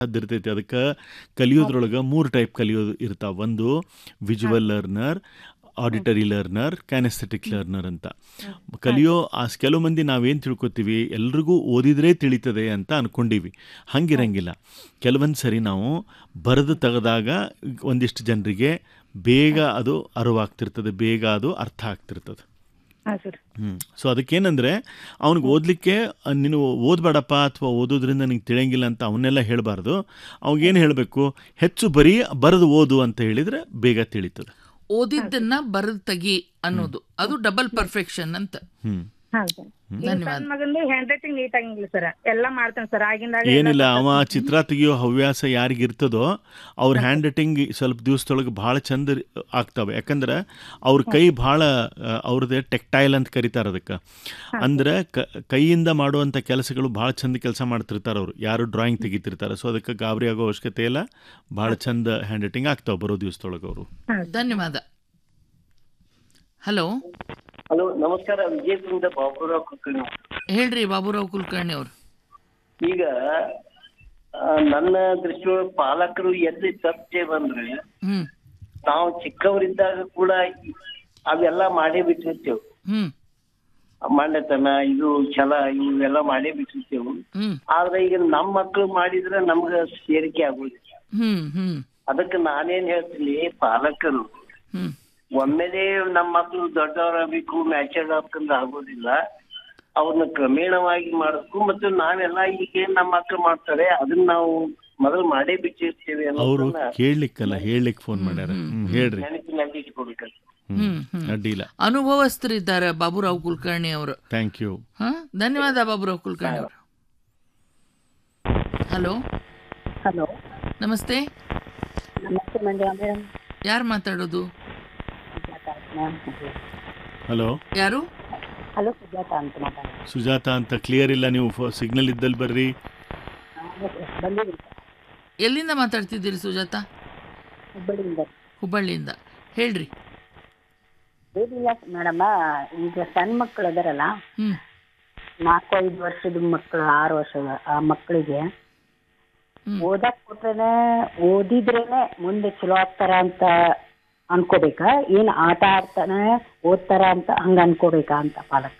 ಅದಿರ್ತೈತಿ ಅದಕ್ಕೆ ಕಲಿಯೋದ್ರೊಳಗೆ ಮೂರು ಟೈಪ್ ಕಲಿಯೋದು ಇರ್ತಾವ ಒಂದು visual learner auditory learner kinesthetic learner ಅಂತ ಕಲಿಯೋ ಆ ಕೆಲವು ಮಂದಿ ನಾವೇನು ತಿಳ್ಕೊತೀವಿ ಎಲ್ರಿಗೂ ಓದಿದ್ರೆ ತಿಳಿತದೆ ಅಂತ ಅನ್ಕೊಂಡೀವಿ ಹಂಗಿರಂಗಿಲ್ಲ ಕೆಲವೊಂದು ಸರಿ ನಾವು ಬರೆದು ತೆಗೆದಾಗ ಒಂದಿಷ್ಟು ಜನರಿಗೆ ಬೇಗ ಅದು ಅರಿವಾಗ್ತಿರ್ತದೆ ಬೇಗ ಅದು ಅರ್ಥ ಆಗ್ತಿರ್ತದೆ ಹಾಂ ಸರ್ ಹ್ಞೂ ಸೊ ಅದಕ್ಕೇನಂದರೆ ಅವ್ನಿಗೆ ಓದಲಿಕ್ಕೆ ನೀನು ಓದಬೇಡಪ್ಪ ಅಥವಾ ಓದೋದ್ರಿಂದ ನಿಂಗೆ ತಿಳಿಯಂಗಿಲ್ಲ ಅಂತ ಅವನ್ನೆಲ್ಲ ಹೇಳಬಾರ್ದು ಅವ್ನಿಗೇನು ಹೇಳಬೇಕು ಹೆಚ್ಚು ಬರೀ ಬರೆದು ಓದು ಅಂತ ಹೇಳಿದರೆ ಬೇಗ ತಿಳಿತದೆ ಓದಿದ್ದನ್ನ ಬರೆದು ತೆಗಿ ಅನ್ನೋದು ಅದು ಡಬಲ್ ಪರ್ಫೆಕ್ಷನ್ ಅಂತ ಹ್ಞೂ ಹಾಂ ಸರ್ ಈಗ ಸಣ್ಣ ಮಗಂದು ಹ್ಯಾಂಡ್ ರೈಟಿಂಗ್ ನೀಟ್ ಆಗಿಲ್ಲ ಸರ್ ಎಲ್ಲ ಮಾಡ್ತಾನೆ ಸರ್ ಆಗಿಂದಾಗ ಏನಿಲ್ಲ ಅವ ಚಿತ್ರ ತೆಗಿಯೋ ಹವ್ಯಾಸ ಯಾರಿಗಿರ್ತದೋ ಅವ್ರ ಹ್ಯಾಂಡ್ ರೈಟಿಂಗ್ ಸ್ವಲ್ಪ ದಿವಸದೊಳಗೆ ಭಾಳ ಚಂದ ಆಗ್ತವೆ ಯಾಕಂದ್ರೆ ಅವ್ರ ಕೈ ಭಾಳ ಅವ್ರದ್ದೇ ಟೆಕ್ಟೈಲ್ ಅಂತ ಕರೀತಾರೆ ಅದಕ್ಕೆ ಅಂದ್ರೆ ಕ ಕೈಯಿಂದ ಮಾಡುವಂಥ ಕೆಲಸಗಳು ಭಾಳ ಚಂದ ಕೆಲಸ ಮಾಡ್ತಿರ್ತಾರೆ ಅವರು ಯಾರು ಡ್ರಾಯಿಂಗ್ ತೆಗಿತಿರ್ತಾರೆ ಸೊ ಅದಕ್ಕೆ ಗಾಬರಿ ಆಗೋ ಅವಶ್ಯಕತೆ ಇಲ್ಲ ಭಾಳ ಚಂದ ಹ್ಯಾಂಡ್ ರೈಟಿಂಗ್ ಆಗ್ತಾವೆ ಬರೋ ದಿವಸದೊಳಗೆ ಅವರು ಧನ್ಯವಾದ ಹಲೋ ಹಲೋ ನಮಸ್ಕಾರ ವಿಜಯಪುರದ ಬಾಬುರಾವ್ ಕುಲಕರ್ಣಿ ಹೇಳ್ರಿ ಬಾಬುರಾವ್ ಕುಲಕರ್ಣಿ ಅವ್ರು ಈಗ ಆ, ನನ್ನ ದೃಷ್ಟಿಯೊಳಗೆ ಪಾಲಕರು ಎಲ್ಲಿ ತಪ್ಪೆ ಬಂದ್ರೆ ಹ್ಮ್ ನಾವು ಚಿಕ್ಕವರಿದ್ದಾಗ ಕೂಡ ಅವೆಲ್ಲ ಮಾಡೇ ಬಿಟ್ಟಿರ್ತೇವೆ ಹ್ಮ್ ಮಂಡತನ ಇದು ಛಲ ಇವೆಲ್ಲ ಮಾಡೇ ಬಿಟ್ಟಿರ್ತೇವೆ ಹ್ಮ್ ಆದ್ರೆ ಈಗ ನಮ್ಮ ಮಕ್ಕಳು ಮಾಡಿದ್ರೆ ನಮ್ಗ ಸೇರಿಕೆ ಆಗೋದಿಲ್ಲ ಹ್ಮ್ ಹ್ಮ್ ಅದಕ್ಕೆ ನಾನೇನ್ ಹೇಳ್ತೀನಿ ಪಾಲಕರು ಹ್ಮ್ ಒಮ್ಮೆಲೆ ನಮ್ಮ ಮಕ್ಕಳು ದೊಡ್ಡವರಾಗಬೇಕು ಮ್ಯಾಚರ್ಡ್ ಆಗ್ಬೇಕಂದ್ರೆ ಆಗೋದಿಲ್ಲ ಅವ್ರನ್ನ ಕ್ರಮೇಣವಾಗಿ ಮಾಡಬೇಕು ಮತ್ತು ನಾವೆಲ್ಲ ಈಗ ಏನ್ ನಮ್ಮ ಮಕ್ಕಳು ಮಾಡ್ತಾರೆ ಅದನ್ನ ನಾವು ಮೊದಲು ಮಾಡೇ ಬಿಟ್ಟಿರ್ತೇವೆ ಅವರು ಅನ್ನೋದನ್ನ ಕೇಳಲಿಕ್ಕಲ್ಲ ಹೇಳಲಿಕ್ಕೆ ಫೋನ್ ಮಾಡ್ಯಾರ ಹ್ಞೂ ಹೇಳ್ರಿ ನೆನಪಿನಲ್ಲಿ ಇಟ್ಕೊಳ್ಬೇಕು ಹ್ಞೂ ಹ್ಮ್ ಹ್ಮ್ ಅಡ್ಡಿಲ್ಲ ಅನುಭವಸ್ಥರಿದ್ದಾರೆ ಬಾಬುರಾವ್ ಕುಲಕರ್ಣಿ ಅವರು ಥ್ಯಾಂಕ್ ಯು ಹಾ ಧನ್ಯವಾದ ಬಾಬುರಾವ್ ಕುಲಕರ್ಣಿ ಅವರು ಹಲೋ ಹಲೋ ನಮಸ್ತೆ ನಮಸ್ತೆ ಮಂಜುಳಾ ಮೇಡಮ್ ಯಾರು ಮಾತಾಡೋದು ಹಲೋ ಯಾರು ಹಲೋ ಸುಜಾತ ಅಂತ ಮಾತಾಡೋದು ಸುಜಾತ ಅಂತ ಕ್ಲಿಯರ್ ಇಲ್ಲ ನೀವು ಸಿಗ್ನಲ್ ಇದ್ದಲ್ಲಿ ಬರ್ರಿ ಬಂದಿದ್ದೀನಿ ಎಲ್ಲಿಂದ ಮಾತಾಡ್ತಿದ್ದೀರಿ ಸುಜಾತ ಹುಬ್ಬಳ್ಳಿಯಿಂದ ಹುಬ್ಬಳ್ಳಿಯಿಂದ ಹೇಳ್ರಿ ಏನಿಲ್ಲ ಮೇಡಮ್ಮ ಈಗ ಸಣ್ಣ ಮಕ್ಕಳು ಅದಾರಲ್ಲ ಹ್ಮ್ ನಾಲ್ಕು ಐದು ವರ್ಷದ ಮಕ್ಕಳು ಆರು ವರ್ಷದ ಆ ಮಕ್ಕಳಿಗೆ ಹ್ಮ್. ಓದಕ್ ಕೊಟ್ರೇನೆ ಓದಿದ್ರೇನೆ ಮುಂದೆ ಚಲೋ ಆಗ್ತಾರ ಅಂತ ಅನ್ಕೋಬೇಕಾ ಏನ್ ಆಟ ಆಡ್ತಾನೆ ಓದ್ತಾರ ಅಂತ ಹಂಗ ಅನ್ಕೋಬೇಕಾ ಅಂತ ಪಾಲಕ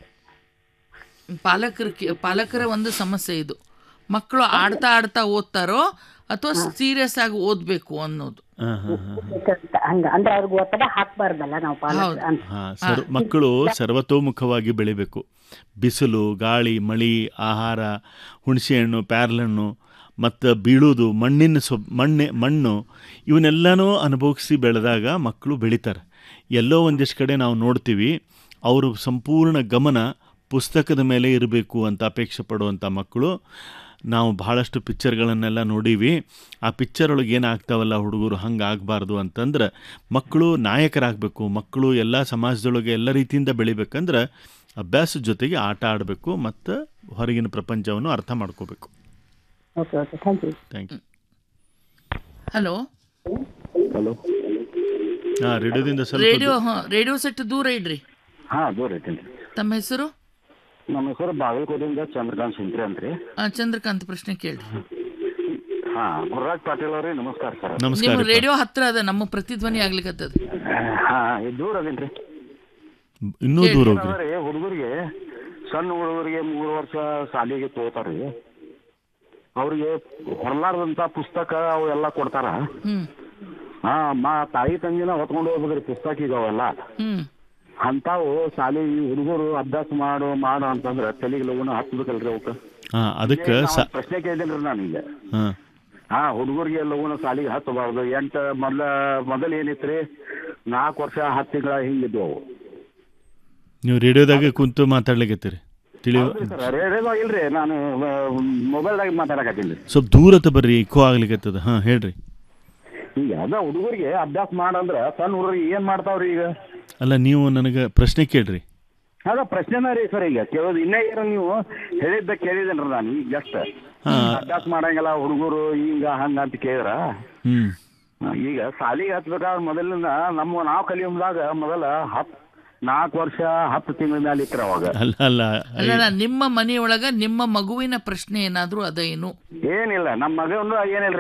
ಪಾಲಕರ ಪಾಲಕರ ಒಂದು ಸಮಸ್ಯೆ ಇದು ಮಕ್ಕಳು ಆಡ್ತಾ ಆಡ್ತಾ ಓದ್ತಾರೋ ಅಥವಾ ಸೀರಿಯಸ್ ಆಗಿ ಓದ್ಬೇಕು ಅನ್ನೋದು ಹಾಂ ಹಾಂ ಹಾಂ ಬೇಕಂತ ಹಂಗ ಅಂದ್ರೆ ಅವ್ರಿಗೆ ಒತ್ತಡ ಹಾಕ್ಬಾರ್ದಲ್ಲ ನಾವು ಪಾಲಕ ಹೌದು. ಅಂತ ಹಾಂ ಸರ್ ಮಕ್ಕಳು ಸರ್ವತೋಮುಖವಾಗಿ ಬೆಳಿಬೇಕು ಬಿಸಿಲು ಗಾಳಿ ಮಳಿ ಆಹಾರ ಹುಣಸೆಹಣ್ಣು ಪ್ಯಾರ್ಲಣ್ಣು ಮತ್ತು ಬೀಳೋದು ಮಣ್ಣಿನ ಸೊ ಮಣ್ಣೆ ಮಣ್ಣು ಇವನ್ನೆಲ್ಲನೂ ಅನುಭವಿಸಿ ಬೆಳೆದಾಗ ಮಕ್ಕಳು ಬೆಳಿತಾರೆ ಎಲ್ಲೋ ಒಂದಿಷ್ಟು ಕಡೆ ನಾವು ನೋಡ್ತೀವಿ ಅವರು ಸಂಪೂರ್ಣ ಗಮನ ಪುಸ್ತಕದ ಮೇಲೆ ಇರಬೇಕು ಅಂತ ಅಪೇಕ್ಷೆ ಪಡುವಂಥ ಮಕ್ಕಳು ನಾವು ಭಾಳಷ್ಟು ಪಿಕ್ಚರ್ಗಳನ್ನೆಲ್ಲ ನೋಡೀವಿ ಆ ಪಿಕ್ಚರ್ ಒಳಗೆ ಏನಾಗ್ತಾವಲ್ಲ ಹುಡುಗರು ಹಂಗೆ ಆಗಬಾರ್ದು ಅಂತಂದ್ರೆ ಮಕ್ಕಳು ನಾಯಕರಾಗಬೇಕು ಮಕ್ಕಳು ಎಲ್ಲ ಸಮಾಜದೊಳಗೆ ಎಲ್ಲ ರೀತಿಯಿಂದ ಬೆಳಿಬೇಕಂದ್ರೆ ಅಭ್ಯಾಸದ ಜೊತೆಗೆ ಆಟ ಆಡಬೇಕು ಮತ್ತು ಹೊರಗಿನ ಪ್ರಪಂಚವನ್ನು ಅರ್ಥ ಮಾಡ್ಕೋಬೇಕು okay okay thank you thank you hello hello ಹಾಂ ರೇಡಿಯೋದಿಂದ ಸ್ವಲ್ಪ ರೇಡಿಯೋ ಹಾ ರೇಡಿಯೋ ಸೆಟ್ ದೂರ ಇಡ್ರಿ ಹಾಂ ದೂರ ಐತೇನ್ರಿ ತಮ್ಮ ಹೆಸರು ನಮ್ಮ ಹೆಸರು ಬಾಗಲಕೋಟೆಯಿಂದ ಚಂದ್ರಕಾಂತ್ ಸಿಂತ್ರಿ ಅಂತ್ರಿ ಆ, ಚಂದ್ರಕಾಂತ್ ಪ್ರಶ್ನೆ ಕೇಳ್ರಿ ಹಾಂ ಗುರುರಾಜ್ ಪಾಟೀಲ್ ಅವ್ರಿ ನಮಸ್ಕಾರ ಸರ್ ನಮಸ್ಕಾರ ನಿಮ್ಮ ರೇಡಿಯೋ ಹತ್ರ ಅದ ನಮ್ಮ ಪ್ರತಿಧ್ವನಿ ಆಗ್ಲಿಕ್ಕತ್ತದ ಹಾಂ ದೂರ ಅದೇನ್ರಿ ಇನ್ನೂ ದೂರ ಹೋಗ್ರಿ ಅದ್ರಿ ಹುಡುಗರಿಗೆ ಸಣ್ಣ ಹುಡುಗರಿಗೆ ಮೂರು ವರ್ಷ ಶಾಲೆಗೆ ತಗೋತಾರ್ರಿ ಅವ್ರಿಗೆ ಹೊರಲಾರ್ದಂತ ಪುಸ್ತಕ ಅವು ಎಲ್ಲ ಕೊಡ್ತಾರ ಹ್ಮ್ ಹಾ ಮಾ ತಾಯಿ ತಂಗಿನ ಹೊತ್ಕೊಂಡು ಹೋಗ್ಬೇಕ್ರಿ ಪುಸ್ತಕ ಈಗ ಅವೆಲ್ಲ ಹ್ಮ್ ಅಂತಾವು ಶಾಲೆ ಹುಡುಗರು ಅಭ್ಯಾಸ ಮಾಡು ಮಾಡು ಅಂತಂದ್ರೆ ತಲೆಗೆ ಲಗುನ ಹತ್ಬೇಕಲ್ರಿ ಅವಕ್ಕೆ ಹಾಂ ಅದಕ್ಕೆ ಸ ಪ್ರಶ್ನೆ ಕೇಳಿದೇನ್ರಿ ನಾನು ಈಗ ಹಾಂ ಹಾ ಹುಡುಗರಿಗೆ ಲಗುನ ಸಾಲಿಗೆ ಹತ್ತಬಾರ್ದು ಎಂಟ ಮೊದಲ ಮೊದಲು ಏನಿತ್ರಿ ನಾಲ್ಕು ವರ್ಷ ಹತ್ತು ತಿಂಗಳ ಹಿಂಗಿದ್ವು ಅವು ನೀವು ರೇಡಿಯೋದಾಗೆ ಕುಂತು ಮಾತಾಡ್ಲಿಕತ್ತೀರಿ ತಿಳಿಯೋ ರೇಡಿಯೋದಾಗ ಇಲ್ರಿ ನಾನು ಮೊಬೈಲ್ದಾಗ ಮಾತಾಡಕತ್ತೀನಿ ಸ್ವಲ್ಪ ದೂರತ ಬರ್ರಿ ಇಕೋ ಆಗ್ಲಿಕತ್ತದ ಹಾಂ ಹೇಳ್ರಿ ಈಗ ಅದ ಹುಡುಗರಿಗೆ ಅಭ್ಯಾಸ ಮಾಡಂದ್ರ ಸಣ್ಣ ಹುಡುಗರಿಗೆ ಏನ್ ಮಾಡ್ತಾವ್ರಿ ಈಗ ಅಲ್ಲ ನೀವು ನನಗೆ ಪ್ರಶ್ನೆ ಕೇಳ್ರಿ ಅದ ಪ್ರಶ್ನೆನ ರೀ ಸರ್ ಈಗ ಕೇಳೋದು ಇನ್ನೇ ಏನೋ ನೀವು ಹೇಳಿದ್ದ ಕೇಳಿದೇನ್ರಿ ನಾನು ಈಗ ಜಸ್ಟ್ ಅಭ್ಯಾಸ ಮಾಡಂಗಿಲ್ಲ ಹುಡುಗರು ಹಿಂಗ ಹಂಗ ಅಂತ ಕೇಳಿದ್ರ ಹ್ಞೂ ಈಗ ಸಾಲಿಗೆ ಹತ್ಬೇಕಾದ್ರೆ ಮೊದಲಿಂದ ನಮ್ಮ ನಾವು ಕಲಿಯುವಾಗ ಮೊದಲ ಹತ್ ನಾಲ್ಕು ವರ್ಷ ಹತ್ತು ತಿಂಗಳ ಮೇಲೆ ಇಕ್ರ ಅವಾಗ ಅಲ್ಲ ಅಲ್ಲ ಅಲ್ಲ ನಿಮ್ಮ ಮನೆಯೊಳಗ ನಿಮ್ಮ ಮಗುವಿನ ಪ್ರಶ್ನೆ ಏನಾದ್ರೂ ಅದೇನು ಏನಿಲ್ಲ ನಮ್ಮ ಮಗನು ಏನಿಲ್ಲ